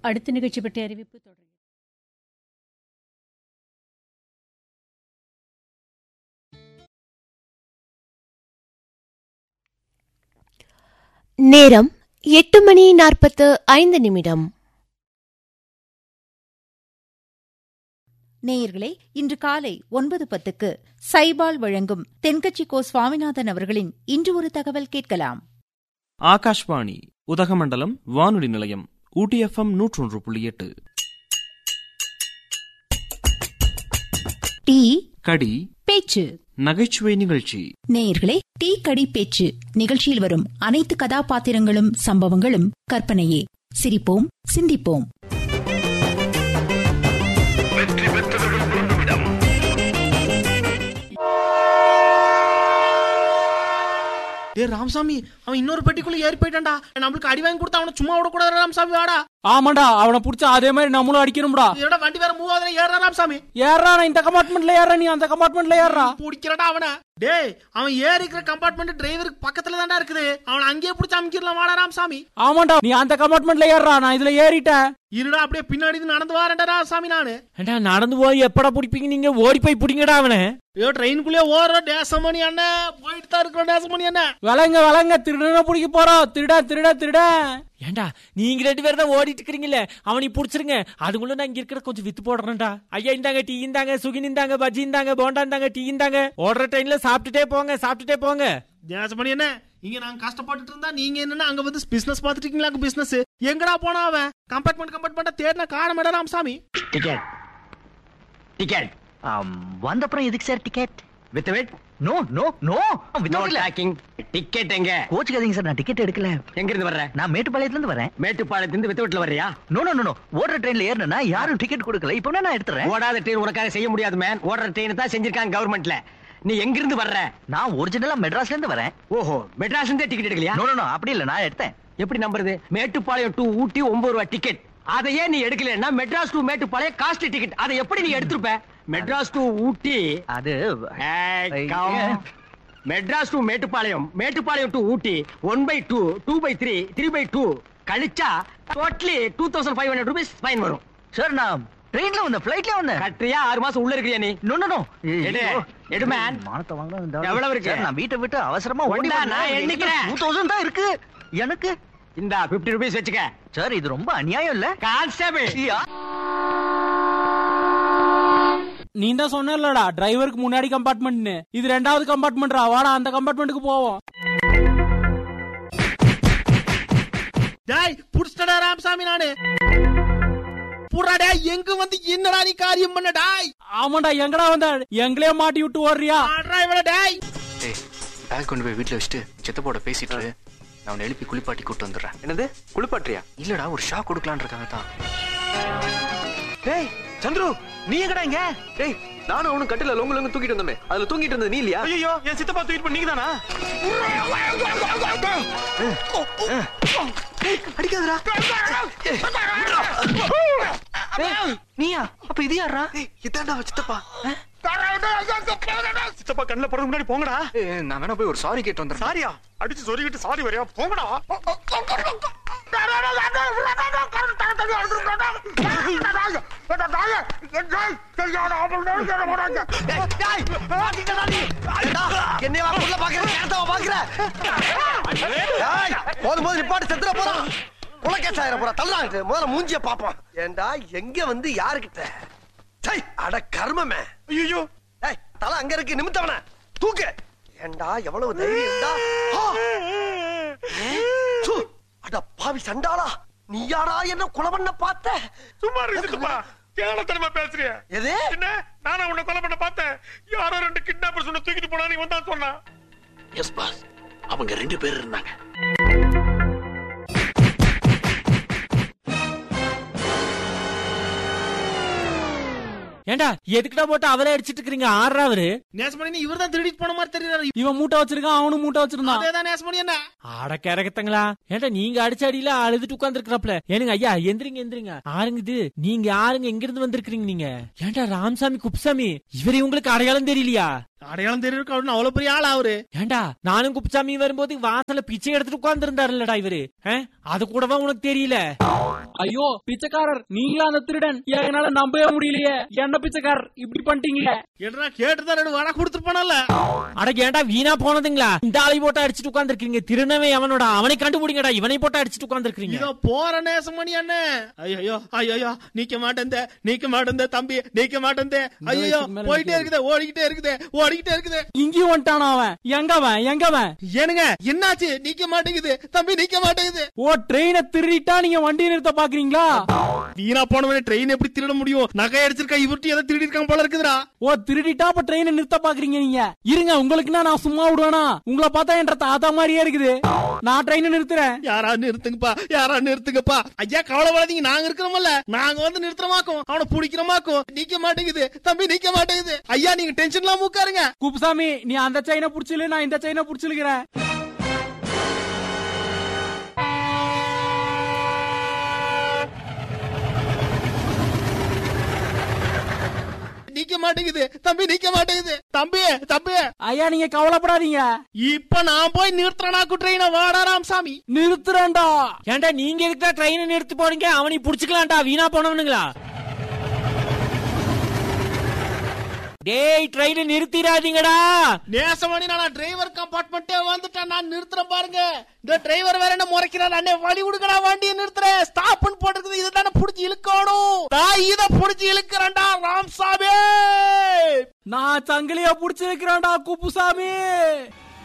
அடுத்த நிகழ்ச்சி பற்றிய அறிவிப்பு தொடரும் நேரம் எட்டு மணி நாற்பத்து ஐந்து நிமிடம் நேயர்களே இன்று காலை ஒன்பது பத்துக்கு சைபால் வழங்கும் தென்கட்சி கோ சுவாமிநாதன் அவர்களின் இன்று ஒரு தகவல் கேட்கலாம் ஆகாஷ்வாணி உதகமண்டலம் வானொலி நிலையம் ஊட்டி எஃப்எம் நூற்றொன்று புள்ளி எட்டு டீ கடி பேச்சு நகைச்சுவை நிகழ்ச்சி நேயர்களே டீ கடி பேச்சு நிகழ்ச்சியில் வரும் அனைத்து கதாபாத்திரங்களும் சம்பவங்களும் கற்பனையே சிரிப்போம் சிந்திப்போம் டேய் ராமசாமி அவன் இன்னொரு பெட்டிக்குள்ள ஏறி போயிட்டான்டா நம்மளுக்கு அடி வாங்கி கொடுத்தா அவனை சும்மா விடக்கூடாது ராமசாமி வாடா ஆமாண்டா அவனை புடிச்சா அதே மாதிரி நம்மளும் அடிக்கணும்டா இதோட வண்டி வேற மூவ் ஆகுதுல ஏறா ராமசாமி ஏறா நான் இந்த கம்பார்ட்மெண்ட்ல ஏறா நீ அந்த கம்பார்ட்மெண்ட்ல ஏறா பிடிக்கிறடா அவனை டேய் அவன் ஏறி இருக்கிற கம்பார்ட்மெண்ட் டிரைவருக்கு பக்கத்துல தான்டா இருக்குது அவனை அங்கேயே பிடிச்சி அமுக்கிடலாம் வாடா ராமசாமி ஆமாண்டா நீ அந்த கம்பார்ட்மெண்ட்ல ஏறா நான் இதுல ஏறிட்டேன் இருடா அப்படியே பின்னாடி இருந்து நடந்து வாரேன்டா ராமசாமி நானு ஏண்டா நடந்து போய் எப்படா பிடிப்பீங்க நீங்க ஓடி போய் பிடிங்கடா அவனை ஐயோ ட்ரெயினுக்குள்ளே ஓடுற டேசமணி அண்ணன் போயிட்டு தான் இருக்கிறோம் டேசமணி அண்ணன் விலங்க விலங்க திருடன பிடிக்க போறோம் திருடா திருடா திருடா ஏண்டா நீங்க ரெண்டு பேரும் தான் ஓடிட்டு இருக்கிறீங்களே அவனை புடிச்சிருங்க அதுக்குள்ள நான் இங்க இருக்கிற கொஞ்சம் வித்து போடுறேன்டா ஐயா இந்தாங்க டீ இந்தாங்க சுகின் இந்தாங்க பஜ்ஜி இந்தாங்க போண்டா இந்தாங்க டீ இந்தாங்க ஓடுற ட்ரெயின்ல சாப்பிட்டுட்டே போங்க சாப்பிட்டுட்டே போங்க தேசமணி என்ன இங்க நாங்க கஷ்டப்பட்டுட்டு இருந்தா நீங்க என்னன்னா அங்க வந்து பிசினஸ் பாத்துட்டு இருக்கீங்களா பிசினஸ் எங்கடா போனா அவன் கம்பார்ட்மெண்ட் கம்பார்ட்மெண்ட்டா தேடின காணமேடா ராமசாமி டிக்கெட் டிக்கெட் வந்தப்புறம் எதுக்கு sir ticket with wet no no no no without இல்ல ட்ராக்கிங் டிக்கெட் எங்க கோச்சுக்காதீங்க சார் நான் டிக்கெட் எடுக்கல எங்க இருந்து வர்ற நான் மேட்டுப்பாளையத்துல இருந்து வரேன் மேட்டுப்பாளையத்துல இருந்து வித் வெட்ல வர்றியா நோ நோ நோ ஓடுற ட்ரெயின்ல ஏறினா யாரும் டிக்கெட் கொடுக்கல இப்போ நான் எடுத்துறேன் ஓடாத ட்ரெயின் உனக்காக செய்ய முடியாது மேன் ஓடுற ட்ரெயின் தான் செஞ்சிருக்காங்க கவர்மெண்ட்ல நீ எங்க இருந்து வர்ற நான் ஒரிஜினலா மெட்ராஸ்ல இருந்து வரேன் ஓஹோ மெட்ராஸ் இருந்தே டிக்கெட் எடுக்கலையா நோ நோ நோ அப்படி இல்ல நான் எடுத்தேன் எப்படி நம்புறது மேட்டுப்பாளையம் டு ஊட்டி ஒன்பது ரூபாய் டிக்கெட் அதையே நீ எடுக்கலன்னா Madras to Mettupalayam costly ticket அதை எப்படி நீ எடுத்திருப்ப மெட்ராஸ் டு ஊட்டி அது ஏய், come. Madras to Mettupalayam Mettupalayam to Ooty one by two two by three three by two கழிச்சா totally two thousand five hundred rupees fine வரும் சார் நான் ட்ரெயின்ல வந்தேன் ஃளைட்ல வந்தேன் கட்டுறியா ஆறு மாசம் உள்ள இருக்கிறியா நீ நோ நோ நோ எடு, எடு, man. மானத்தை வாங்கலாம் எவ்வளவு இருக்கு? சார் நான் வீட்டை விட்டு அவசரமா ஓடி கொண்டா, நான் எண்ணிக்கிறேன். டூ தௌசண்ட் தான் இருக்கு எனக்கு இந்த பிப்டி ருபீஸ் வச்சுக்க சார் இது ரொம்ப அநியாயம் இல்ல கான்ஸ்டபிள் யா. நீ தான் சொன்னலடா டிரைவருக்கு முன்னாடி கம்பார்ட்மெண்ட்னு இது ரெண்டாவது கம்பார்ட்மெண்ட்ரா வாடா அந்த கம்பார்ட்மெண்ட்டுக்கு போவோம் டேய் புடிச்சிட்டடா ராமசாமி நானு புறா டேய் எங்க வந்து என்னடா நீ காரியம் பண்ண டேய் ஆமாண்டா எங்கடா வந்த எங்களே மாட்டி விட்டு ஓடுறியா ஆடுறா இவன டேய் ஏய் பேக் கொண்டு போய் வீட்ல வச்சுட்டு சித்தப்போட பேசிட்டு இரு. நான் உன்னை எழுப்பி குளிப்பாட்டி கூட்டு வந்துடுறேன் என்னது குளிப்பாட்டியா இல்லடா ஒரு ஷா கொடுக்கலான்னு இருக்காங்க தான் டேய் சந்துரு நீ எங்கடா இங்க டேய் நானும் அவனும் கட்டில லொங்கு லொங்கு தூக்கிட்டு வந்தோமே அதுல தூங்கிட்டு இருந்தது நீ இல்லையா ஐயோ என் சித்தப்பா தூக்கிட்டு பண்ணீங்க தானா அடிக்காதடா நீயா அப்ப இது யாரா இதான்டா அவன் சித்தப்பா சித்தப்பா கண்ணுல போறது முன்னாடி போங்கடா ஏய், நான் வேணா போய் ஒரு சாரி கேட்டு வந்துடுறேன் சாரியா அடிச்சு சொருகிட்டு சாரி வரையா போங்கடா என்னையா உள்ள பாக்குற நேரத்தை பாக்குற போதும் போது நிப்பாட்டு செத்துற போறான் உலகேஸ் ஆயிர போறா தள்ளாங்க முதல்ல மூஞ்சிய பாப்போம் ஏண்டா எங்க வந்து யாருக்கிட்ட சை அட கர்மமே ஐயோ ஏய் தலை அங்க இருக்கு நிமித்தவன தூக்கு ஏண்டா எவ்வளவு தைரியம் இருந்தா அட பாவி சண்டாளா நீயாடா என்ன கொலை பண்ண பார்த்த சும்மா இரு சித்தப்பா கேவலத்தனமா பேசுறிய எது என்ன நானா உன்னை கொலை பண்ண பார்த்தேன் யாரோ ரெண்டு கிட்னாப்பர்ஸ் உன்னை தூக்கிட்டு போனா நீ வந்தா சொன்னா எஸ் பாஸ் அவங்க ரெண்டு பேர் இருந்தாங்க ஏண்டா எதுக்குடா போட்டு அவரே அடிச்சிட்டு இருக்கீங்க ஆடுறா அவரு நேசமணி இவர் தான் திருடிட்டு போன மாதிரி தெரியறாரு இவன் மூட்டை வச்சிருக்கான் அவனும் மூட்டை வச்சிருந்தான் அதேதான் நேசமணி என்ன ஆட கிறக்கத்தங்களா ஏண்டா நீங்க அடிச்ச அடியில அழுதுட்டு உட்கார்ந்துருக்கறாப்ல ஏனுங்க ஐயா எந்திரிங்க எந்திரிங்க ஆருங்க இது நீங்க யாருங்க எங்க இருந்து வந்திருக்கீங்க நீங்க ஏண்டா ராமசாமி குப்சாமி இவரு உங்களுக்கு அடையாளம் தெரியலையா அடையாளம் தெரியும் அப்படின்னு அவ்வளவு பெரிய ஆள் அவரு ஏண்டா நானும் குப்சாமி வரும்போது வாசல்ல பிச்சை எடுத்துட்டு உட்கார்ந்து இருந்தாருல்லடா இவரு ஆ? அது கூடவா உனக்கு தெரியல ஐயோ பிச்சைக்காரர் நீங்களா அந்த திருடன் என்னால நம்பவே முடியலையே என்ன பிச்சைக்காரர் இப்படி பண்ணிட்டீங்களே என்னடா கேட்டுதான் ரெண்டு வர கொடுத்துருப்பானல்ல அட ஏன்டா வீணா போனதுங்களா இந்த ஆளை போட்டு அடிச்சுட்டு உட்கார்ந்துருக்கீங்க திருநவே அவனோட அவனை கண்டுபிடிங்கடா இவனை போட்டு அடிச்சுட்டு உட்கார்ந்துருக்கீங்க இதோ போற நேசமணி அண்ணே ஐயோ ஐயோ நீக்க மாட்டேன் நீக்க மாட்டேன் தம்பி நீக்க மாட்டேன் ஐயோ போயிட்டே இருக்குதே ஓடிக்கிட்டே இருக்குதே ஓடிக்கிட்டே இருக்குதே இங்கேயும் வந்துட்டானா அவன் எங்கவன் எங்கவன் ஏனுங்க என்னாச்சு நீக்க மாட்டேங்குது தம்பி நீக்க மாட்டேங்குது ஓ ட்ரெயினை திருடிட்டா நீங்க வண்டி நிறுத்த பாக்குறீங்களா வீணா போனவனே ட்ரெயின் எப்படி திருட முடியும் நகை அடிச்சிருக்கா இவர்ட்டி எதை திருடி இருக்கான் போல இருக்குதுடா ஓ திருடிட்டா அப்ப ட்ரெயினை நிறுத்த பாக்குறீங்க நீங்க இருங்க உங்களுக்குன்னா நான் சும்மா விடுவேனா உங்களை பார்த்தா என்ற தாத்தா மாதிரியே இருக்குது நான் ட்ரெயினை நிறுத்துறேன் யாரா நிறுத்துங்கப்பா யாரா நிறுத்துங்கப்பா ஐயா கவலைப்படாதீங்க நாங்க இருக்கிறோமல்ல நாங்க வந்து நிறுத்துறமாக்கும் அவனை பிடிக்கிறமாக்கும் நீக்க மாட்டேங்குது தம்பி நீக்க மாட்டேங்குது ஐயா நீங்க டென்ஷன் இல்லாம உட்காருங்க குப்புசாமி நீ அந்த செயினை புடிச்சிரு நான் இந்த செயினை புடிச்சிருக்கிறேன் நீக்க மாட்டேங்குது தம்பி நீக்க மாட்டேங்குது தம்பி தம்பி ஐயா நீங்க கவலைப்படாதீங்க இப்ப நான் போய் நிறுத்துறனாக்கு ட்ரெயின வாடா ராமசாமி நிறுத்துறேன்டா ஏன்டா நீங்க எதுக்கா ட்ரெயினை நிறுத்தி போறீங்க அவனை புடிச்சுக்கலாம்டா வீணா போனவனுங்களா டேய் ட்ரெயினை நிறுத்திடாதீங்கடா நேசமணி நான் டிரைவர் கம்பார்ட்மெண்ட்டே வந்துட்டேன் நான் நிறுத்துறேன் பாருங்க இந்த டிரைவர் வேற என்ன முறைக்கிறான் அண்ணே வழி விடுங்கடா வண்டியை நிறுத்துறேன் ஸ்டாப்னு போட்டிருக்குது இதுதானே புடிச்சு இழுக்கணும் நான் இத புடிச்சு இழுக்கிறேன்டா ராம்சாமி நான் சங்கிலிய புடிச்சிருக்கிறேன்டா குப்புசாமி